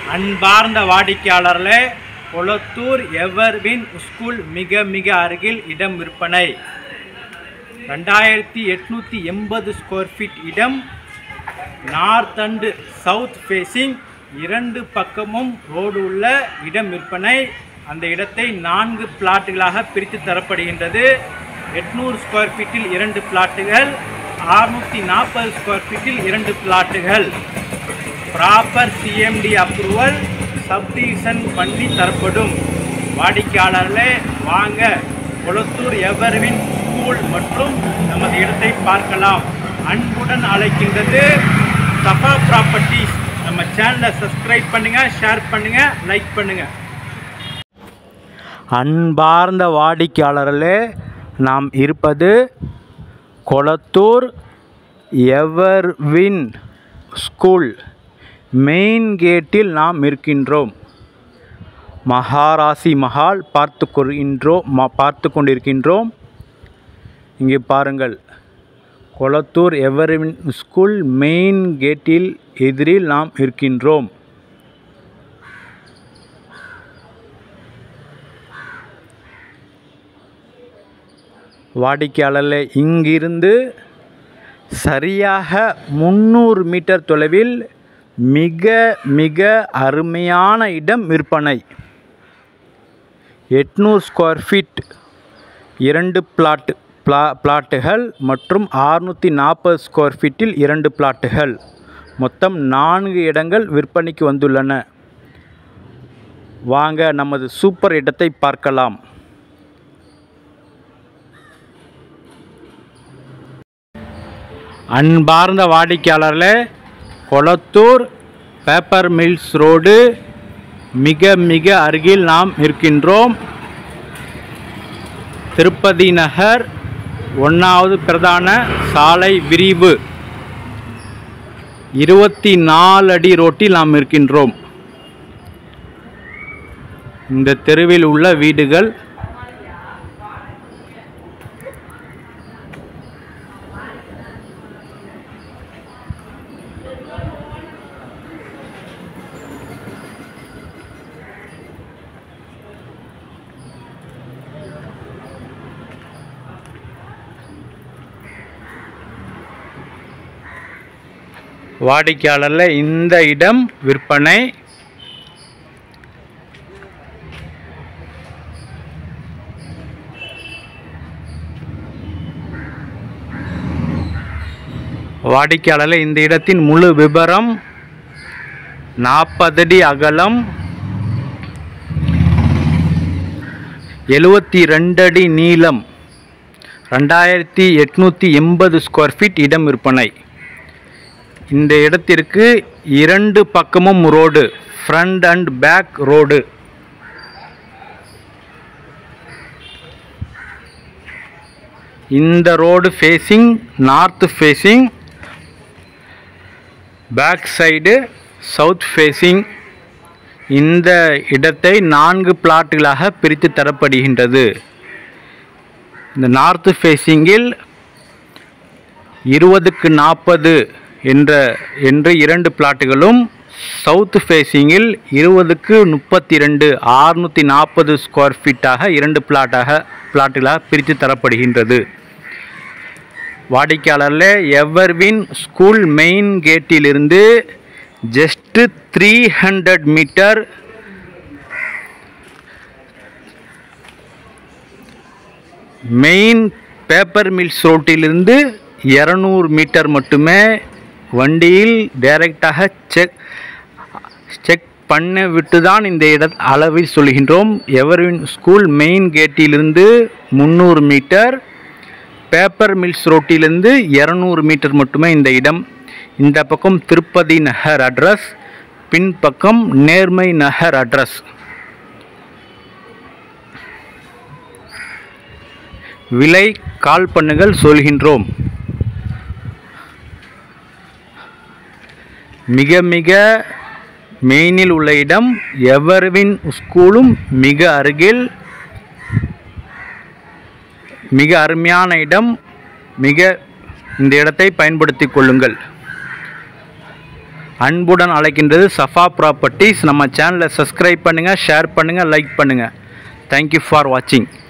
அன்பார்ந்த வாடிக்கையாளர்களே கொளத்தூர் எவர்வின் ஸ்கூல் மிக மிக அருகில் இடம் விற்பனை ரெண்டாயிரத்தி எட்நூற்றி எண்பது ஸ்கொயர் ஃபீட் இடம் நார்த் அண்டு சவுத் ஃபேஸிங் இரண்டு பக்கமும் ரோடு உள்ள இடம் விற்பனை அந்த இடத்தை நான்கு பிளாட்டுகளாக பிரித்து தரப்படுகின்றது எட்நூறு ஸ்கொயர் ஃபீட்டில் இரண்டு பிளாட்டுகள் அறுநூற்றி நாற்பது ஸ்கொயர் ஃபீட்டில் இரண்டு பிளாட்டுகள் ப்ராப்பர் சிஎம்டி அப்ரூவல் சப்டிவிஷன் பண்ணி தரப்படும் வாடிக்கையாளர்களே வாங்க கொளத்தூர் எவர்வின் ஸ்கூல் மற்றும் நமது இடத்தை பார்க்கலாம் அன்புடன் அழைக்கின்றது சஃபா ப்ராப்பர்ட்டிஸ் நம்ம சேனலை சப்ஸ்கிரைப் பண்ணுங்க ஷேர் பண்ணுங்க லைக் பண்ணுங்க அன்பார்ந்த வாடிக்கையாளர்களே நாம் இருப்பது கொளத்தூர் எவர்வின் ஸ்கூல் மெயின் கேட்டில் நாம் இருக்கின்றோம் மகாராசி மஹால் பார்த்து கொள்கின்றோம் ம- பார்த்து கொண்டிருக்கின்றோம் இங்கே பாருங்கள் கொளத்தூர் எவர்வின் ஸ்கூல் மெயின் கேட்டில் எதிரில் நாம் இருக்கின்றோம் வாடிக்கையாளர்களே இங்கிருந்து சரியாக முந்நூறு மீட்டர் தொலைவில் மிக மிக அருமையான இடம் விற்பனை எட்நூறு ஸ்கொயர் ஃபீட் இரண்டு பிளாட் பிளா பிளாட்டுகள் மற்றும் அறுநூற்றி நாற்பது ஸ்கொயர் ஃபீட்டில் இரண்டு பிளாட்டுகள் மொத்தம் நான்கு இடங்கள் விற்பனைக்கு வந்துள்ளன வாங்க நமது சூப்பர் இடத்தை பார்க்கலாம் அன்பார்ந்த வாடிக்கையாளர்களே கொளத்தூர் பேப்பர் மில்ஸ் ரோடு மிக மிக அருகில் நாம் இருக்கின்றோம் திருப்பதி நகர் ஒன்றாவது பிரதான சாலை விரிவு இருபத்தி நாலு அடி ரோட்டில் நாம் இருக்கின்றோம் இந்த தெருவில் உள்ள வீடுகள் வாடிக்கையாளரில் இந்த இடம் விற்பனை வாடிக்கையாளரில் இந்த இடத்தின் முழு விபரம் நாற்பது அடி அகலம் எழுவத்தி ரெண்டு அடி நீளம் ரெண்டாயிரத்தி எட்நூற்றி எண்பது ஸ்கொயர் ஃபீட் இடம் விற்பனை இந்த இடத்திற்கு இரண்டு பக்கமும் road front and back road இந்த road facing north facing back side south facing இந்த இடத்தை நான்கு பிளாட்டுகளாக பிரித்து தரப்படுகின்றது இந்த நார்த் ஃபேஸிங்கில் இருபதுக்கு நாற்பது என்ற என்று இரண்டு பிளாட்டுகளும் சவுத் ஃபேஸிங்கில் இருபதுக்கு முப்பத்தி ரெண்டு ஆறுநூற்றி நாற்பது ஸ்கொயர் ஃபீட்டாக இரண்டு பிளாட்டாக பிளாட்டுகளாக பிரித்து தரப்படுகின்றது வாடிக்கையாளரில் எவர்வின் ஸ்கூல் மெயின் கேட்டிலிருந்து just three hundred meter main paper mills ரோட்டிலிருந்து இரநூறு மீட்டர் மட்டுமே வண்டியில் டைரெக்டாக செக் செக் பண்ண விட்டு தான் இந்த இட அளவில் சொல்கின்றோம் எவர்வின் ஸ்கூல் மெயின் கேட்டிலிருந்து முந்நூறு மீட்டர் பேப்பர் மில்ஸ் ரோட்டிலிருந்து இரநூறு மீட்டர் மட்டுமே இந்த இடம் இந்த பக்கம் திருப்பதி நகர் அட்ரஸ் பின்பக்கம் நேர்மை நகர் அட்ரஸ் விலை கால் பண்ணுகள் சொல்கின்றோம் மிக மிக மெயினில் உள்ள இடம் எவர்வின் ஸ்கூலும் மிக அருகில் மிக அருமையான இடம் மிக இந்த இடத்தை பயன்படுத்திக் கொள்ளுங்கள் அன்புடன் அழைக்கின்றது சஃபா ப்ராப்பர்ட்டிஸ் நம்ம சேனலை சப்ஸ்கிரைப் பண்ணுங்கள் ஷேர் பண்ணுங்கள் லைக் பண்ணுங்கள் தேங்க்யூ ஃபார் வாட்சிங்